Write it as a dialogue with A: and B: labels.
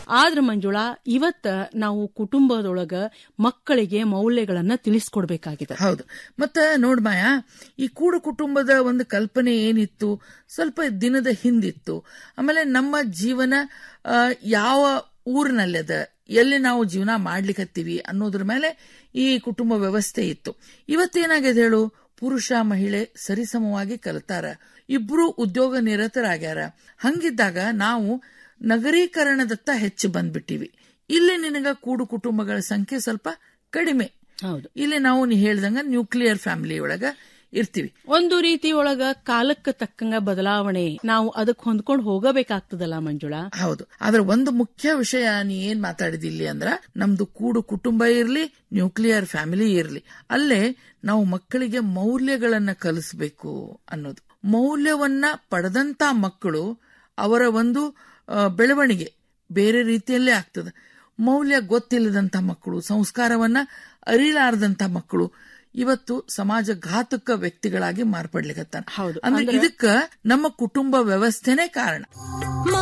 A: ಆದ್ರ ಮಂಜುಳಾ ಇವತ್ತ ನಾವು ಕುಟುಂಬದೊಳಗ ಮಕ್ಕಳಿಗೆ ಮೌಲ್ಯಗಳನ್ನ ತಿಳಿಸ್ಕೊಡ್ಬೇಕಾಗಿದೆ
B: ಹೌದು ಮತ್ತ ನೋಡ್ ಮಾಯಾ ಈ ಕೂಡು ಕುಟುಂಬದ ಒಂದು ಕಲ್ಪನೆ ಏನಿತ್ತು ಸ್ವಲ್ಪ ದಿನದ ಹಿಂದಿತ್ತು ಆಮೇಲೆ ನಮ್ಮ ಜೀವನ ಆ, ಯಾವ ಊರಿನಲ್ಲದ ಎಲ್ಲಿ ನಾವು ಜೀವನ ಮಾಡ್ಲಿಕತ್ತೀವಿ ಅನ್ನೋದ್ರ ಮೇಲೆ ಈ ಕುಟುಂಬ ವ್ಯವಸ್ಥೆ ಇತ್ತು ಇವತ್ತೇನಾಗಿದೆ ಹೇಳು ಪುರುಷ ಮಹಿಳೆ ಸರಿಸಮವಾಗಿ ಕಲಿತಾರ ಇಬ್ರು ಉದ್ಯೋಗ ನಿರತರಾಗ್ಯಾರ ಹಂಗಿದ್ದಾಗ ನಾವು ನಗರೀಕರಣದತ್ತ ಹೆಚ್ಚು ಬಂದ್ಬಿಟ್ಟಿವಿ ಇಲ್ಲಿ ನಿನಗ ಕೂಡು ಕುಟುಂಬಗಳ ಸಂಖ್ಯೆ ಸ್ವಲ್ಪ ಕಡಿಮೆ
A: ಹೌದು
B: ಇಲ್ಲಿ ನಾವು ನೀ ಹೇಳ್ದಂಗ ನ್ಯೂಕ್ಲಿಯರ್ ಫ್ಯಾಮಿಲಿ ಒಳಗ ಇರ್ತೀವಿ
A: ಒಂದು ರೀತಿ ಒಳಗ ಕಾಲಕ್ಕೆ ತಕ್ಕಂಗ ಬದಲಾವಣೆ ನಾವು ಅದಕ್ಕೆ ಹೊಂದ್ಕೊಂಡು ಹೋಗಬೇಕಾಗ್ತದಲ್ಲ ಮಂಜುಳಾ
B: ಹೌದು ಆದ್ರೆ ಒಂದು ಮುಖ್ಯ ವಿಷಯ ನೀ ಏನ್ ಮಾತಾಡಿದಿಲ್ಲಿ ಅಂದ್ರ ನಮ್ದು ಕೂಡು ಕುಟುಂಬ ಇರ್ಲಿ ನ್ಯೂಕ್ಲಿಯರ್ ಫ್ಯಾಮಿಲಿ ಇರ್ಲಿ ಅಲ್ಲೇ ನಾವು ಮಕ್ಕಳಿಗೆ ಮೌಲ್ಯಗಳನ್ನ ಕಲಿಸ್ಬೇಕು ಅನ್ನೋದು ಮೌಲ್ಯವನ್ನ ಪಡೆದಂತ ಮಕ್ಕಳು ಅವರ ಒಂದು ಆ, ಬೆಳವಣಿಗೆ ಬೇರೆ ರೀತಿಯಲ್ಲೇ ಆಗ್ತದೆ ಮೌಲ್ಯ ಗೊತ್ತಿಲ್ಲದಂತ ಮಕ್ಕಳು ಸಂಸ್ಕಾರವನ್ನ ಅರಿಲಾರದಂತ ಮಕ್ಕಳು ಇವತ್ತು ಸಮಾಜ ಘಾತಕ ವ್ಯಕ್ತಿಗಳಾಗಿ ಮಾರ್ಪಡ್ಲಿಕತ್ತಾನ
A: ಹೌದು.
B: ಅಂದ್ರೆ ಇದಕ್ಕ ನಮ್ಮ ಕುಟುಂಬ ವ್ಯವಸ್ಥೆನೇ ಕಾರಣ